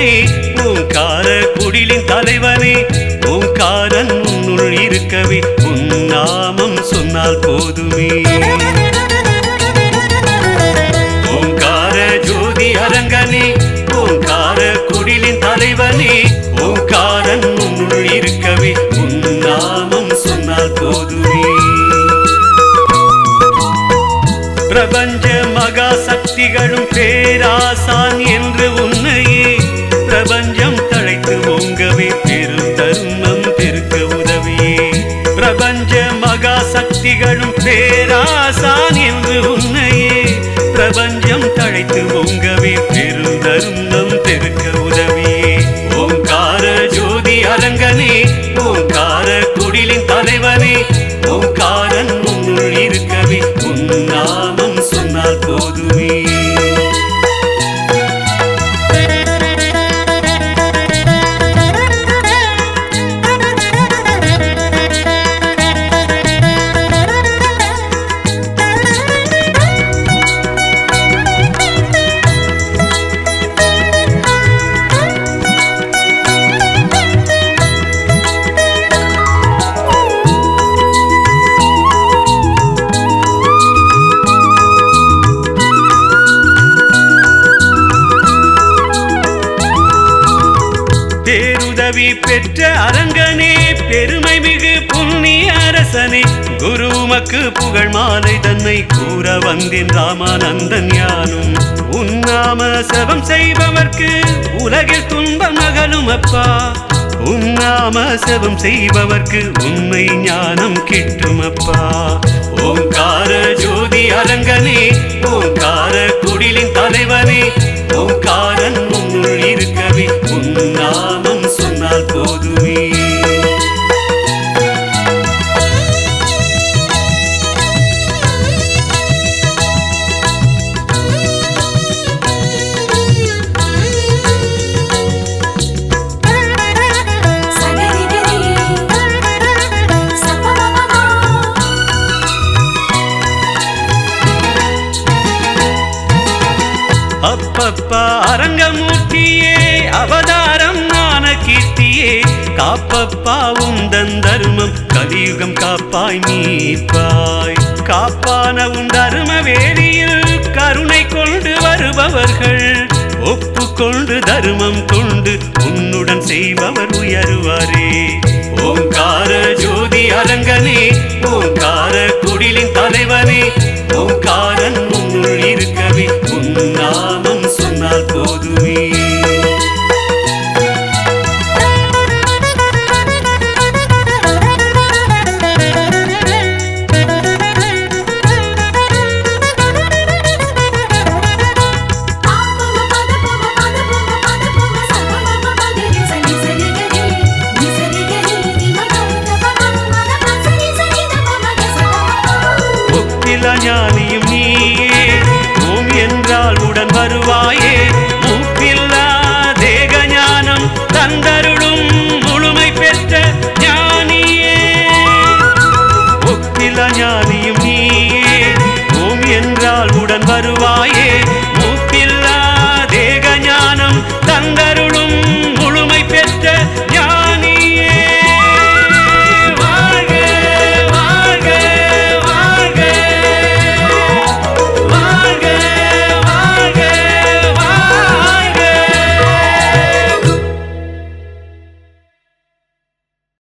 அரங்கனே ஓங்கார குடிலின் தலைவனே ஓங்காரன் உன்னுள் இருக்கவே உன் நாமம் சொன்னால் போதுமே ஓங்கார ஜோதி அரங்கனே ஓங்கார குடிலின் தலைவனே ஓங்காரன் உன்னுள் இருக்கவே உன் நாமம் சொன்னால் போதுமே பிரபஞ்ச மகா சக்திகளும் பேராசான் என்று உன்னையே பிரபஞ்சம் தழைத்து ஓங்கவே பெரும் தருணம் பெருக்க உதவியே பிரபஞ்ச மகா சக்திகளும் பேராசான் என்று உன்னையே பிரபஞ்சம் தழைத்து ஓங்கவே பெரும் தருணம் பெருக்க உதவியே ஓங்கார ஜோதி அரங்கனே ஓங்கார குடிலின் தலைவனே ஓங்காரன் உன்னுள் இருக்கவே உன் நாமம் சொன்னால் போதுமே பேருதவி பெற்ற அரங்கனே பெருமை மிகு புண்ணிய அரசனே குருமக்கு புகழ் மாலை தன்னை கூற வந்தேன் ராமானந்தன் யானும் உன்னாம செபம் செய்பவர்க்கு உலகில் துன்பம் அகலும் அப்பா உன்னாம செபம் செய்பவர்க்கு உண்மை ஞானம் கிட்டும் அப்பா ஓங்கார ஜோதி அரங்கனே ஓங்கார குடிலின் தலைவனே ஓங்காரன் உன்னுள் இருக்கவே உன் நாமம் சொன்னால் போதுமே சகரிகரி சப்பமமமா அப்பப்பா அரங்கமூர்த்தியே அவதாரம் ஞான கீர்த்தியே காப்பப்பா உந்தன் தருமம் கலியுகம் காப்பாய் நீப்பாய் காப்பான உன் தரும வேலியில் கருணை கொண்டு வருபவர்கள் ஒப்புக்கொண்டு தருமம் கொண்டு உன்னுடன் செய்பவர் உயருவாரே ஓங்கார ஜோதி அரங்கனே ஓங்கார குடிலின் தலைவனே ஓங்காரன் உன்னுள் இருக்கவே உன் நாமம் சொன்னால் போதுமே ஒப்பில ஞானியும் நீயே ஓம் என்றால் உடன் வருவாயே மூப்பில்லா தேக ஞானம் தந்தருட